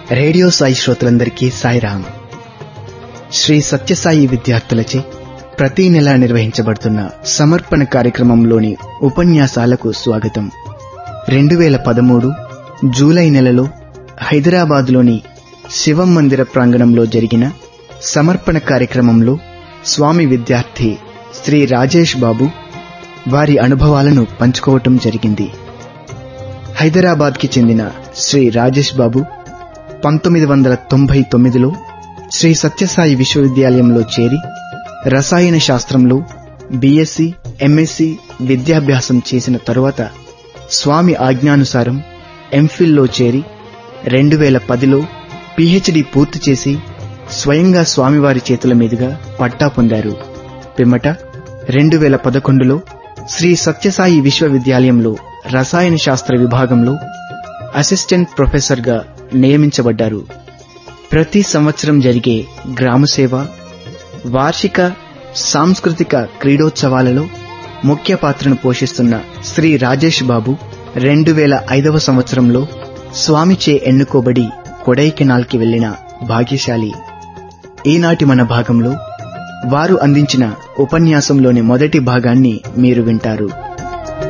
radio Sai శ్రోతలందరికీ సాయిరామ్ శ్రీ సత్యసాయి విద్యార్థులచే ప్రతి నెల నిర్వహించబడుతున్న సమర్పణ కార్యక్రమంలోని ఉపన్యాసాలకు స్వాగతం రెండు వేల పదమూడు జూలై నెలలో హైదరాబాదులోని శివం మందిర ప్రాంగణంలో జరిగిన సమర్పణ కార్యక్రమంలో స్వామి విద్యార్థి శ్రీ రాజేష్ బాబు వారి అనుభవాలను పంచుకోవటం జరిగింది హైదరాబాద్కి చెందిన శ్రీ రాజేష్ బాబు పంతొమ్మిది వందల తొంభై తొమ్మిదిలో శ్రీ సత్యసాయి విశ్వవిద్యాలయంలో చేరి రసాయన శాస్త్రంలో బీఎస్సీ ఎంఎస్సీ విద్యాభ్యాసం చేసిన తరువాత స్వామి ఆజ్ఞానుసారం ఎంఫిల్లో చేరి రెండు వేల పదిలో పిహెచ్డి పూర్తి చేసి స్వయంగా స్వామివారి చేతుల మీదుగా పట్టా పొందారు పిమ్మట రెండు వేల పదకొండులో శ్రీ సత్యసాయి విశ్వవిద్యాలయంలో రసాయన శాస్త్ర విభాగంలో అసిస్టెంట్ ప్రొఫెసర్గా నియమించబడ్డారు ప్రతి సంవత్సరం జరిగే గ్రామసేవ వార్షిక సాంస్కృతిక క్రీడోత్సవాలలో ముఖ్య పాత్రను పోషిస్తున్న శ్రీ రాజేష్ బాబు రెండు వేల ఐదవ సంవత్సరంలో స్వామిచే ఎన్నుకోబడి కొడైకెనాల్కి వెళ్లిన భాగ్యశాలి ఈనాటి మన భాగంలో వారు అందించిన ఉపన్యాసంలోని మొదటి భాగాన్ని మీరు వింటారు